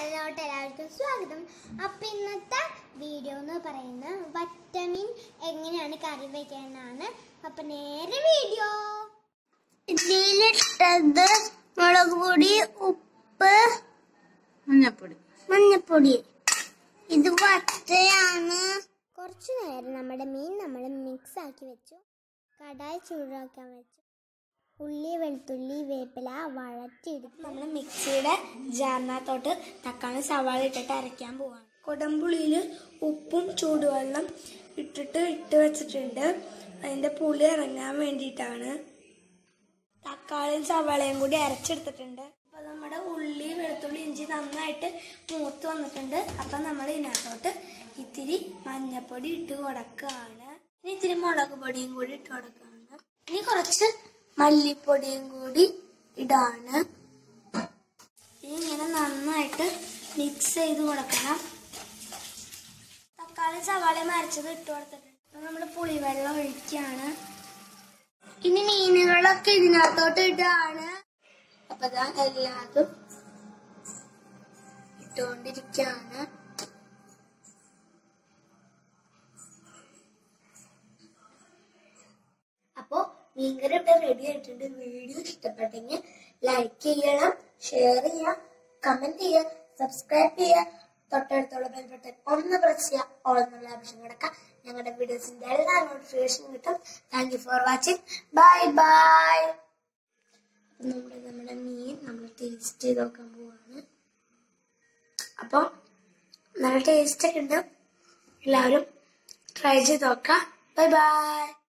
ചാനലിലോട്ട് എല്ലാവർക്കും സ്വാഗതം അപ്പൊ ഇന്നത്തെ വീഡിയോ എന്ന് പറയുന്നത് വറ്റമീൻ എങ്ങനെയാണ് കറി വെക്കാനാണ് അപ്പൊ നേരെ വീഡിയോ ഇതിലിട്ടത് മുളക് പൊടി ഉപ്പ് മഞ്ഞപ്പൊടി മഞ്ഞപ്പൊടി ഇത് വറ്റയാണ് കുറച്ചു നേരം നമ്മുടെ മീൻ നമ്മൾ മിക്സ് ആക്കി വെച്ചു കടായി ചൂടാക്കാൻ വെച്ചു ഉള്ളി വെളുത്തുള്ളി വേപ്പില വഴറ്റിയെടുത്ത് നമ്മൾ മിക്സിയുടെ ജാറിനകത്തോട്ട് തക്കാളി സവാള ഇട്ടിട്ട് അരയ്ക്കാൻ പോവാണ് കൊടംപുളിയിൽ ഉപ്പും ചൂടുവെള്ളം ഇട്ടിട്ട് ഇട്ട് വെച്ചിട്ടുണ്ട് അതിന്റെ പുളി ഇറങ്ങാൻ വേണ്ടിയിട്ടാണ് തക്കാളിയും സവാളയും കൂടി അരച്ചെടുത്തിട്ടുണ്ട് അപ്പൊ നമ്മുടെ ഉള്ളി വെളുത്തുള്ളി ഇഞ്ചി നന്നായിട്ട് മൂത്ത് വന്നിട്ടുണ്ട് അപ്പൊ നമ്മൾ ഇതിനകത്തോട്ട് ഇത്തിരി മഞ്ഞപ്പൊടി ഇട്ട് കൊടുക്കുകയാണ് ഇനി ഇത്തിരി മുളക് പൊടിയും കൂടി ഇട്ട് കൊടുക്കുകയാണ് ഇനി കുറച്ച് മല്ലിപ്പൊടിയും കൂടി ഇടാണ് ഇനി ഇങ്ങനെ നന്നായിട്ട് മിക്സ് ചെയ്ത് കൊടുക്കണം തക്കാളി സവാളയും അരച്ചത് ഇട്ട് കൊടുത്തിട്ടുണ്ട് നമ്മൾ പുളിവെള്ളം ഒഴിക്കുകയാണ് ഇനി മീനുകളൊക്കെ ഇതിനകത്തോട്ട് ഇടാണ് അപ്പൊ ദാ എല്ലാതും ഇട്ടുകൊണ്ടിരിക്കുകയാണ് അപ്പോ മീൻകറി ഇവിടെ റെഡി ആയിട്ടുണ്ട് വീഡിയോ ഇഷ്ടപ്പെട്ടെങ്കിൽ ലൈക്ക് ചെയ്യണം ഷെയർ ചെയ്യാം കമന്റ് ചെയ്യുക സബ്സ്ക്രൈബ് ചെയ്യുക തൊട്ടടുത്തുള്ള ബെൽ ബട്ടൺ ഒന്ന് പ്രസ് ചെയ്യുക ഓൾ എന്നുള്ള ഓപ്ഷൻ കിടക്കാം ഞങ്ങളുടെ വീഡിയോസിന്റെ എല്ലാ നോട്ടിഫിക്കേഷനും കിട്ടും thank you for watching bye bye നമ്മുടെ നമ്മുടെ മീൻ നമ്മൾ ടേസ്റ്റ് ചെയ്ത് നോക്കാൻ പോവാണ് അപ്പോൾ നല്ല ടേസ്റ്റ് ഒക്കെ ഉണ്ട് എല്ലാവരും ട്രൈ ചെയ്ത് നോക്കാം ബൈ ബൈ